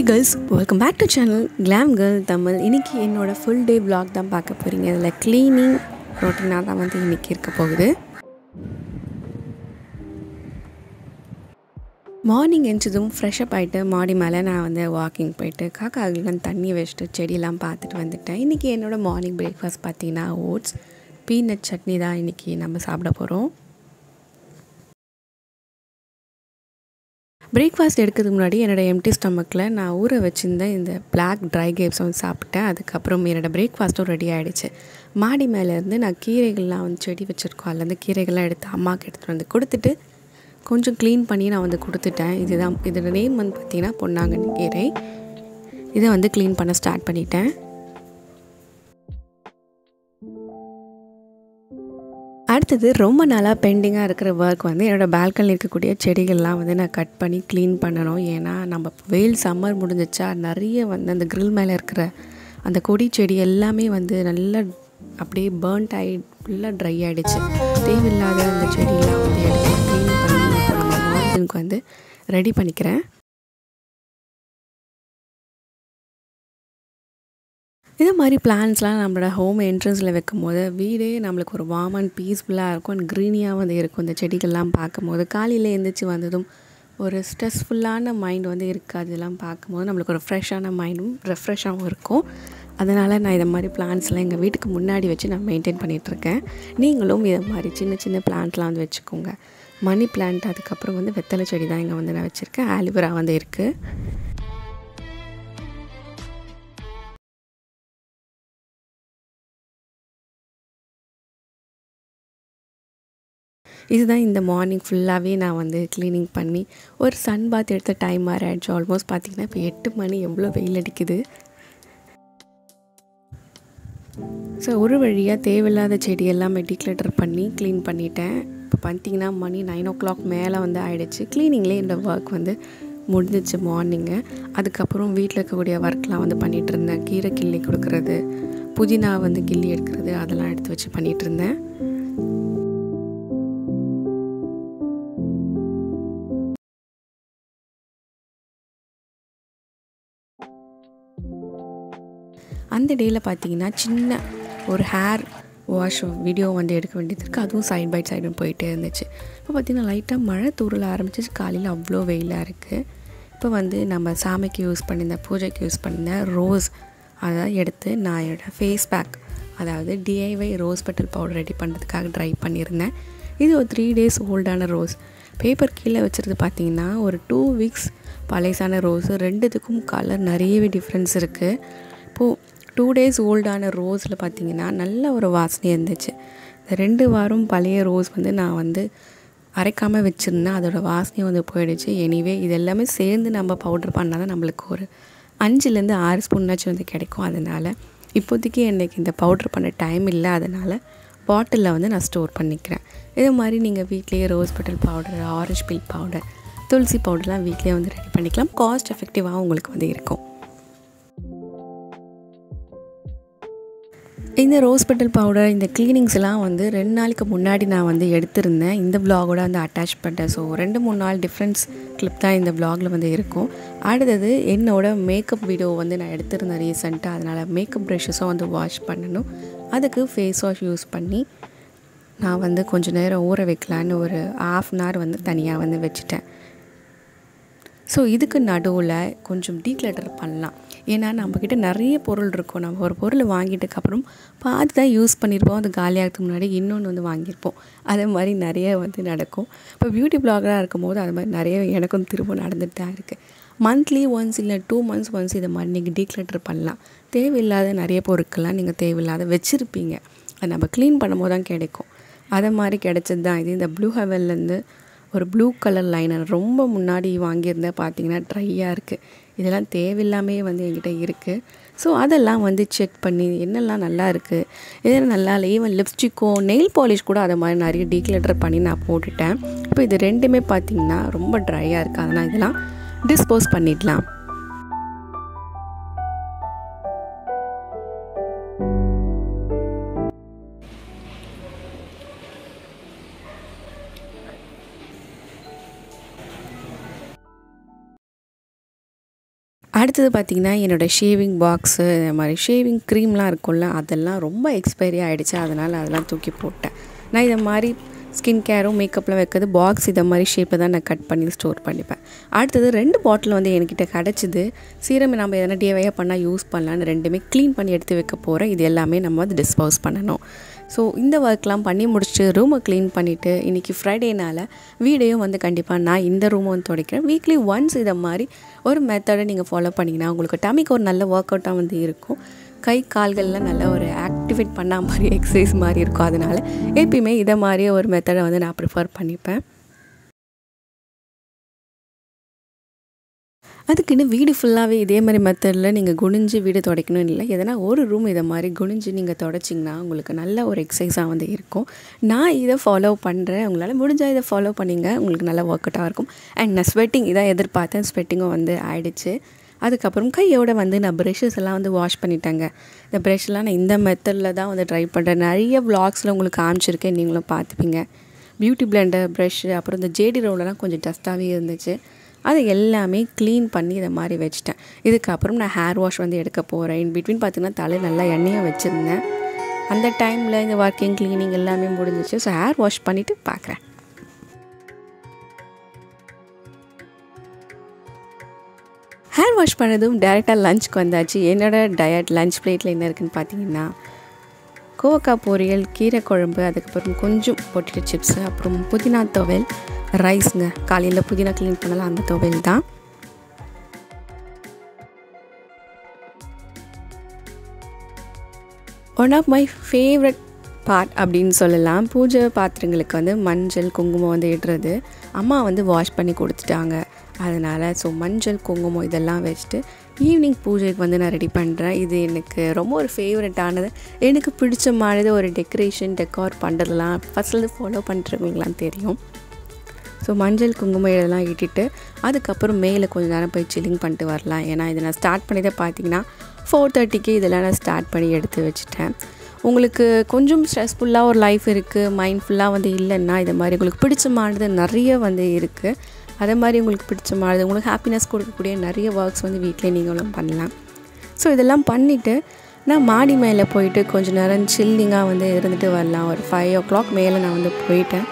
girls welcome back to channel glam girl Tamil இன்றைக்கி என்னோடய full day vlog தான் பார்க்க போகிறீங்க இதில் க்ளீனிங் ரொட்டீனாக தான் வந்து இன்றைக்கி இருக்க போகுது மார்னிங் எஞ்சதும் ஃப்ரெஷ்அப் ஆகிட்டு மாடி மேலே நான் வந்து வாக்கிங் போயிட்டு காக்காக்கெல்லாம் தண்ணி வச்சுட்டு செடியெல்லாம் பார்த்துட்டு வந்துட்டேன் இன்றைக்கி என்னோடய மார்னிங் பிரேக்ஃபாஸ்ட் பார்த்தீங்கன்னா ஓட்ஸ் பீனட் சட்னி தான் இன்றைக்கி நம்ம சாப்பிட போகிறோம் பிரேக்ஃபாஸ்ட் எடுக்கிறதுக்கு முன்னாடி என்னோடய எம்டி ஸ்டமக்கில் நான் ஊற வச்சுருந்த இந்த பிளாக் ட்ரை கேப்ஸ் வந்து சாப்பிட்டேன் அதுக்கப்புறம் என்னோடய பிரேக்ஃபாஸ்ட்டும் ரெடி ஆகிடுச்சு மாடி மேலேருந்து நான் கீரைகள்லாம் வந்து செடி வச்சுருக்கோம் அதுலேருந்து கீரைகள்லாம் எடுத்து அம்மாவுக்கு எடுத்துகிட்டு வந்து கொடுத்துட்டு கொஞ்சம் க்ளீன் பண்ணி நான் வந்து கொடுத்துட்டேன் இதுதான் இதோட நேம் வந்து பார்த்திங்கன்னா பொன்னாங்கண்ணி கீரை இதை வந்து க்ளீன் பண்ண ஸ்டார்ட் பண்ணிட்டேன் அடுத்தது ரொம்ப நாளாக பெண்டிங்காக இருக்கிற ஒர்க் வந்து என்னோடய பால்கனியில் இருக்கக்கூடிய செடிகள்லாம் வந்து நான் கட் பண்ணி க்ளீன் பண்ணணும் ஏன்னா நம்ம வெயில் சம்மர் முடிஞ்சிச்சா நிறைய வந்து அந்த grill மேலே இருக்கிற அந்த கொடி செடி எல்லாமே வந்து நல்லா அப்படியே பேர்ன்ட் ஆகி ஃபுல்லாக ட்ரை ஆகிடுச்சு தேவையில்லாத அந்த செடியெல்லாம் வந்து எடுத்து க்ளீன் பண்ணி இப்போ நம்ம மார்ஜனுக்கு வந்து ரெடி பண்ணிக்கிறேன் இது மாதிரி பிளான்ஸ்லாம் நம்மளோட ஹோம் என்ட்ரன்ஸில் வைக்கும் போது வீடே நம்மளுக்கு ஒரு வார்ம் அண்ட் பீஸ்ஃபுல்லாக இருக்கும் அண்ட் க்ரீனியாக வந்து இருக்கும் இந்த செடிகள்லாம் பார்க்கும்போது காலையில் எழுந்திரிச்சு வந்ததும் ஒரு ஸ்ட்ரெஸ்ஃபுல்லான மைண்ட் வந்து இருக்காது இதெல்லாம் பார்க்கும்போது நம்மளுக்கு ஒரு ஃப்ரெஷ்ஷான மைண்டும் ரெஃப்ரெஷ்ஷாகவும் இருக்கும் அதனால் நான் இதை மாதிரி பிளான்ஸ்லாம் எங்கள் வீட்டுக்கு முன்னாடி வச்சு நான் மெயின்டைன் பண்ணிகிட்ருக்கேன் நீங்களும் இதை மாதிரி சின்ன சின்ன பிளான்ட்லாம் வந்து வச்சுக்கோங்க மணி பிளான்ட் அதுக்கப்புறம் வந்து வெத்தலை செடி தான் இங்கே வந்து நான் வச்சுருக்கேன் ஆலிவரா வந்து இருக்குது இதுதான் இந்த மார்னிங் ஃபுல்லாகவே நான் வந்து க்ளீனிங் பண்ணி ஒரு சன் பாத் எடுத்த டைம் மாதிரி ஆயிடுச்சு ஆல்மோஸ்ட் பார்த்திங்கன்னா இப்போ எட்டு மணி எவ்வளோ வெயில் அடிக்குது ஸோ ஒரு வழியாக தேவையில்லாத செடி எல்லாமே டீக்ளட்டர் பண்ணி க்ளீன் பண்ணிட்டேன் இப்போ பார்த்திங்கன்னா மணி நைன் ஓ கிளாக் மேலே வந்து ஆகிடுச்சு க்ளீனிங்லேயே என்னோடய ஒர்க் வந்து முடிஞ்சிச்சு மார்னிங்கு அதுக்கப்புறம் வீட்டில் இருக்கக்கூடிய ஒர்க்லாம் வந்து பண்ணிகிட்டு இருந்தேன் கீரை கிள்ளி கொடுக்குறது புதினா வந்து கிள்ளி எடுக்கிறது அதெல்லாம் எடுத்து வச்சு பண்ணிகிட்டு இருந்தேன் அந்த டேயில் பார்த்தீங்கன்னா சின்ன ஒரு ஹேர் வாஷ் வீடியோ வந்து எடுக்க வேண்டியது இருக்குது அதுவும் சைட் பை சைடும் போயிட்டே இருந்துச்சு இப்போ பார்த்திங்கன்னா லைட்டாக மழை தூரல ஆரம்பிச்சிச்சு காலையில் அவ்வளோ வெயிலாக இருக்குது இப்போ வந்து நம்ம சாமிக்கு யூஸ் பண்ணியிருந்த பூஜைக்கு யூஸ் பண்ணியிருந்த ரோஸ் அதை எடுத்து நான் என்னோடய ஃபேஸ் பேக் அதாவது டிஐவை ரோஸ் பெட்டல் பவுடர் ரெடி பண்ணுறதுக்காக ட்ரை பண்ணியிருந்தேன் இது ஒரு த்ரீ டேஸ் ஓல்டான ரோஸ் பேப்பர் கீழே வச்சுருந்து பார்த்தீங்கன்னா ஒரு டூ வீக்ஸ் பழைசான ரோஸு ரெண்டுத்துக்கும் கலர் நிறையவே டிஃப்ரென்ஸ் இருக்குது இப்போது டூ டேஸ் ஓல்டான ரோஸில் பார்த்தீங்கன்னா நல்ல ஒரு வாசனை இருந்துச்சு இந்த ரெண்டு வாரம் பழைய ரோஸ் வந்து நான் வந்து அரைக்காமல் வச்சுருந்தேன் அதோடய வாசனையும் வந்து போயிடுச்சு எனிவே இது எல்லாமே சேர்ந்து நம்ம பவுட்ரு பண்ணால் தான் நம்மளுக்கு ஒரு அஞ்சுலேருந்து ஆறு ஸ்பூன்னாச்சும் வந்து கிடைக்கும் அதனால் இப்போதைக்கு எனக்கு இந்த பவுட்ரு பண்ண டைம் இல்லை அதனால் பாட்டிலில் வந்து நான் ஸ்டோர் பண்ணிக்கிறேன் இது மாதிரி நீங்கள் வீட்லேயே rose petal powder orange peel powder துளசி பவுடர்லாம் வீட்லேயே வந்து ரெடி பண்ணிக்கலாம் காஸ்ட் எஃபெக்டிவாக உங்களுக்கு வந்து இருக்கும் இந்த ரோஸ் பெட்டல் பவுடர் இந்த க்ளீனிங்ஸ் எல்லாம் வந்து ரெண்டு நாளைக்கு முன்னாடி நான் வந்து எடுத்திருந்தேன் இந்த விலாகோட வந்து அட்டாச் பண்ணிட்டேன் ஸோ ரெண்டு மூணு நாள் டிஃப்ரென்ஸ் கிளிப் தான் இந்த விலாகில் வந்து இருக்கும் அடுத்தது என்னோட மேக்கப் வீடியோ வந்து நான் எடுத்திருந்தேன் ரீசெண்டாக அதனால் மேக்கப் ப்ரஷஸும் வந்து வாஷ் பண்ணணும் அதுக்கு ஃபேஸ் வாஷ் யூஸ் பண்ணி நான் வந்து கொஞ்சம் நேரம் ஊற வைக்கலான்னு ஒரு ஆஃப் அன் ஹவர் வந்து தனியாக வந்து வச்சுட்டேன் ஸோ இதுக்கு நடுவில் கொஞ்சம் டீக்ளட்டர் பண்ணலாம் ஏன்னா நம்மக்கிட்ட நிறைய பொருள் இருக்கும் நம்ம ஒரு பொருள் வாங்கிட்டதுக்கப்புறம் பார்த்து தான் யூஸ் பண்ணியிருப்போம் அது காலியாகிறதுக்கு முன்னாடி இன்னொன்று வந்து வாங்கியிருப்போம் அதே மாதிரி நிறைய வந்து நடக்கும் இப்போ பியூட்டி பிளாகராக இருக்கும் போது அது மாதிரி நிறைய எனக்கும் திரும்ப நடந்துட்டு தான் இருக்குது மந்த்லி ஒன்ஸ் இல்லை டூ மந்த்ஸ் ஒன்ஸ் இதை மாதிரி நீங்கள் டீக்ளட்டர் பண்ணலாம் தேவையில்லாத நிறைய பொருட்கள்லாம் நீங்கள் தேவையில்லாத வச்சுருப்பீங்க அது நம்ம க்ளீன் பண்ணும்போது தான் கிடைக்கும் அதை மாதிரி கிடைச்சது தான் இது இந்த ப்ளூ ஹெவல்லேருந்து ஒரு ப்ளூ கலர் லைனர் ரொம்ப முன்னாடி வாங்கியிருந்தேன் பார்த்தீங்கன்னா ட்ரையாக இருக்குது இதெல்லாம் தேவையில்லாமே வந்து என்கிட்ட இருக்குது ஸோ அதெல்லாம் வந்து செக் பண்ணி என்னெல்லாம் நல்லா இருக்குது இதெல்லாம் நல்லா இல்லை ஈவன் லிப்ஸ்டிக்கோ நெயில் பாலிஷ் கூட அதை மாதிரி நிறைய டீக்ளட்டர் பண்ணி நான் போட்டுட்டேன் இப்போ இது ரெண்டுமே பார்த்திங்கன்னா ரொம்ப ட்ரையாக இருக்குது அதனால் இதெல்லாம் டிஸ்போஸ் பண்ணிடலாம் அடுத்தது பார்த்திங்கன்னா என்னோடய ஷேவிங் பாக்ஸு இந்த மாதிரி ஷேவிங் க்ரீம்லாம் இருக்கும்ல அதெல்லாம் ரொம்ப எக்ஸ்பைரி ஆகிடுச்சு அதனால் அதெல்லாம் தூக்கி போட்டேன் நான் இதை மாதிரி ஸ்கின் கேரும் மேக்கப்லாம் வைக்கிறது பாக்ஸ் இதை மாதிரி ஷேப்பில் தான் நான் கட் பண்ணி ஸ்டோர் பண்ணிப்பேன் அடுத்தது ரெண்டு பாட்டில் வந்து என்கிட்ட கிடச்சிது சீரம் நம்ம எதனா டிவையாக பண்ணால் யூஸ் பண்ணலான்னு ரெண்டுமே க்ளீன் பண்ணி எடுத்து வைக்க போகிறேன் இது எல்லாமே நம்ம வந்து டிஸ்போஸ் பண்ணணும் ஸோ இந்த ஒர்க்லாம் பண்ணி முடிச்சுட்டு ரூமை க்ளீன் பண்ணிவிட்டு இன்றைக்கி ஃப்ரைடேனால் வீடையும் வந்து கண்டிப்பாக நான் இந்த ரூமை வந்து துடைக்கிறேன் வீக்லி ஒன்ஸ் இதை மாதிரி ஒரு மெத்தடை நீங்கள் ஃபாலோ பண்ணிங்கன்னா உங்களுக்கு டமிக்கு ஒரு நல்ல ஒர்க் அவுட்டாக வந்து இருக்கும் கை கால்கள்லாம் நல்ல ஒரு ஆக்டிவேட் பண்ண மாதிரி எக்ஸசைஸ் மாதிரி இருக்கும் அதனால் எப்பயுமே இதை மாதிரியே ஒரு மெத்தடை வந்து நான் ப்ரிஃபர் பண்ணிப்பேன் அதுக்குன்னு வீடு ஃபுல்லாகவே இதே மாதிரி மெத்தடில் நீங்கள் குனிஞ்சு வீடு துடைக்கணும் இல்லை எதனா ஒரு ரூம் இதை மாதிரி குனிஞ்சு நீங்கள் தொடச்சிங்கன்னா உங்களுக்கு நல்ல ஒரு எக்ஸசைஸாக வந்து இருக்கும் நான் இதை ஃபாலோ பண்ணுறேன் உங்களால் முடிஞ்சால் இதை ஃபாலோ பண்ணிங்க உங்களுக்கு நல்ல ஒர்க் அவுட்டாக இருக்கும் அண்ட் நான் ஸ்வெட்டிங் இதான் எதிர்பார்த்தேன் ஸ்வெட்டிங்கும் வந்து ஆயிடுச்சு அதுக்கப்புறம் கையோட வந்து நான் ப்ரெஷ்ஷஸ் எல்லாம் வந்து வாஷ் பண்ணிட்டேங்க இந்த ப்ரெஷ்லாம் நான் இந்த மெத்தடில் தான் வந்து ட்ரை பண்ணுறேன் நிறைய வ்ளாக்ஸில் உங்களுக்கு காமிச்சிருக்கேன் நீங்களும் பார்த்துப்பீங்க பியூட்டி பிளெண்டர் ப்ரெஷ்ஷு அப்புறம் இந்த ஜேடி ரோலெலாம் கொஞ்சம் டஸ்ட்டாகவே இருந்துச்சு அதை எல்லாமே க்ளீன் பண்ணி இதை மாதிரி வச்சுட்டேன் இதுக்கப்புறம் நான் ஹேர் வாஷ் வந்து எடுக்க போகிறேன் இன் பிட்வீன் பார்த்தீங்கன்னா தலை நல்லா எண்ணெயாக வச்சுருந்தேன் அந்த டைமில் இந்த ஒர்க்கிங் க்ளீனிங் எல்லாமே முடிஞ்சிச்சு ஸோ ஹேர் வாஷ் பண்ணிவிட்டு பார்க்குறேன் ஹேர் வாஷ் பண்ணதும் டேரெக்டாக லஞ்சுக்கு வந்தாச்சு என்னோடய டயட் லஞ்ச் பிளேட்டில் என்ன இருக்குதுன்னு பார்த்தீங்கன்னா கோவக்காய் பொரியல் கீரை குழம்பு அதுக்கப்புறம் கொஞ்சம் பொட்டேட்டோ சிப்ஸு அப்புறம் புதினா துவையல் ரைஸுங்க காலையில் புதினா க்ளீன் பண்ணலாம் அந்த துவையல் தான் one of my favourite part அப்படின்னு சொல்லலாம் பூஜை பாத்திரங்களுக்கு வந்து மஞ்சள் குங்குமம் வந்து இடுறது அம்மா வந்து வாஷ் பண்ணி கொடுத்துட்டாங்க அதனால் ஸோ மஞ்சள் குங்குமம் இதெல்லாம் வச்சுட்டு ஈவினிங் பூஜைக்கு வந்து நான் ரெடி பண்ணுறேன் இது எனக்கு ரொம்ப ஒரு ஃபேவரட்டானது எனக்கு பிடிச்ச மாதிரி ஒரு டெக்கரேஷன் டெக்கார் பண்ணுறதுலாம் ஃபஸ்ட்லேருந்து ஃபாலோ பண்ணுறவங்களாம் தெரியும் ஸோ மஞ்சள் குங்குமம் இதெல்லாம் இட்டுட்டு அதுக்கப்புறம் மேலே கொஞ்சம் நேரம் போய் சில்லிங் பண்ணிட்டு வரலாம் ஏன்னா இதை நான் ஸ்டார்ட் பண்ணியதை பார்த்தீங்கன்னா ஃபோர் தேர்ட்டிக்கு இதெல்லாம் நான் ஸ்டார்ட் பண்ணி எடுத்து வச்சுட்டேன் உங்களுக்கு கொஞ்சம் ஸ்ட்ரெஸ்ஃபுல்லாக ஒரு லைஃப் இருக்குது மைண்ட் ஃபுல்லாக வந்து இல்லைன்னா இது மாதிரி உங்களுக்கு பிடிச்சமானது நிறைய வந்து இருக்குது அதே மாதிரி உங்களுக்கு பிடிச்சமானது உங்களுக்கு ஹாப்பினஸ் கொடுக்கக்கூடிய நிறைய ஒர்க்ஸ் வந்து வீட்டிலே நீங்களும் பண்ணலாம் ஸோ இதெல்லாம் பண்ணிவிட்டு நான் மாடி மேலே போயிட்டு கொஞ்சம் நேரம் சில்லிங்காக வந்து இருந்துட்டு வரலாம் ஒரு ஃபைவ் ஓ கிளாக் மேலே நான் வந்து போயிட்டேன்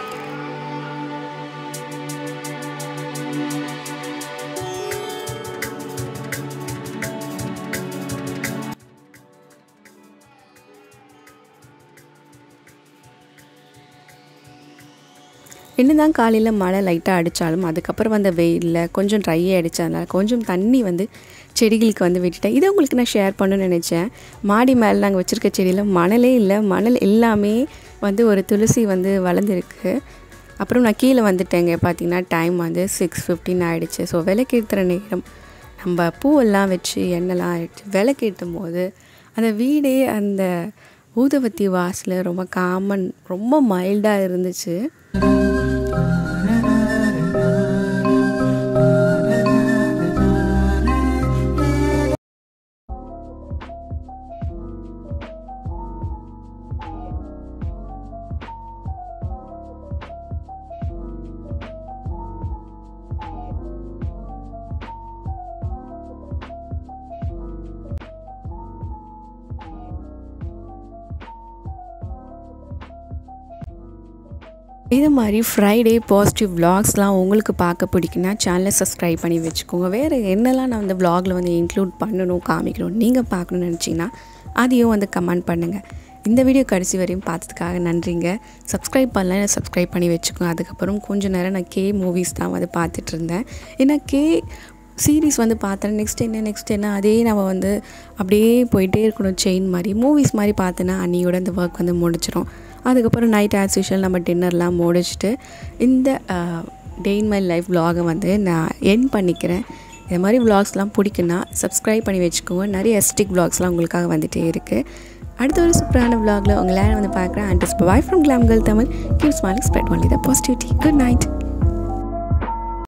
என்னதான் காலையில் மழை லைட்டாக அடித்தாலும் அதுக்கப்புறம் வந்த வெயிலில் கொஞ்சம் ட்ரை ஆகிடுச்சு அதனால் கொஞ்சம் தண்ணி வந்து செடிகளுக்கு வந்து விட்டுட்டேன் இதை உங்களுக்கு நான் ஷேர் பண்ணணும்னு நினச்சேன் மாடி மேலே நாங்கள் வச்சுருக்க செடியில் மணலே இல்லை மணல் எல்லாமே வந்து ஒரு துளசி வந்து வளர்ந்துருக்கு அப்புறம் நான் கீழே வந்துட்டேங்க பார்த்தீங்கன்னா டைம் வந்து சிக்ஸ் ஃபிஃப்டின் ஆகிடுச்சு ஸோ விளக்கேற்றுற நேரம் நம்ம பூவெல்லாம் வச்சு எண்ணெய்லாம் ஆகிடுச்சு விளக்கேற்றும் போது அந்த வீடே அந்த ஊதுவத்தி வாசல் ரொம்ப காமன் ரொம்ப மைல்டாக இருந்துச்சு இது மாதிரி ஃப்ரைடே பாசிட்டிவ் விலாக்ஸ்லாம் உங்களுக்கு பார்க்க பிடிக்குன்னா சேனலை சப்ஸ்கிரைப் பண்ணி வச்சுக்கோங்க வேறு என்னெல்லாம் நான் வந்து விலாகில் வந்து இன்க்ளூட் பண்ணணும் காமிக்கணும் நீங்கள் பார்க்கணுன்னு நினச்சிங்கன்னா அதையும் வந்து கமெண்ட் பண்ணுங்கள் இந்த வீடியோ கடைசி வரையும் பார்த்ததுக்காக நன்றிங்க சப்ஸ்கிரைப் பண்ணல சப்ஸ்கிரைப் பண்ணி வச்சுக்கோங்க அதுக்கப்புறம் கொஞ்சம் நேரம் நான் கே மூவிஸ் தான் வந்து பார்த்துட்டு இருந்தேன் ஏன்னா கே சீரீஸ் வந்து பார்த்தேன் நெக்ஸ்ட் என்ன நெக்ஸ்ட் என்ன அதே நம்ம வந்து அப்படியே போயிட்டே இருக்கணும் செயின் மாதிரி மூவிஸ் மாதிரி பார்த்தேன்னா அன்னியோட அந்த ஒர்க் வந்து முடிச்சிடும் அதுக்கப்புறம் நைட் ஆஸ் யூஷுவல் நம்ம டின்னர்லாம் முடிச்சுட்டு இந்த டே இன் மை லைஃப் vlog-அ வந்து நான் என் பண்ணிக்கிறேன் இது மாதிரி vlogsலாம் பிடிக்குன்னா சப்ஸ்கிரைப் பண்ணி வச்சுக்கோங்க நிறைய எஸ்டிக் vlogsலாம் உங்களுக்காக வந்துகிட்டே இருக்குது அடுத்த ஒரு சூப்பரான vlog-ல உங்களை வந்து பார்க்குறேன் and bye from glam girl Tamil keep smiling spread only the positivity good night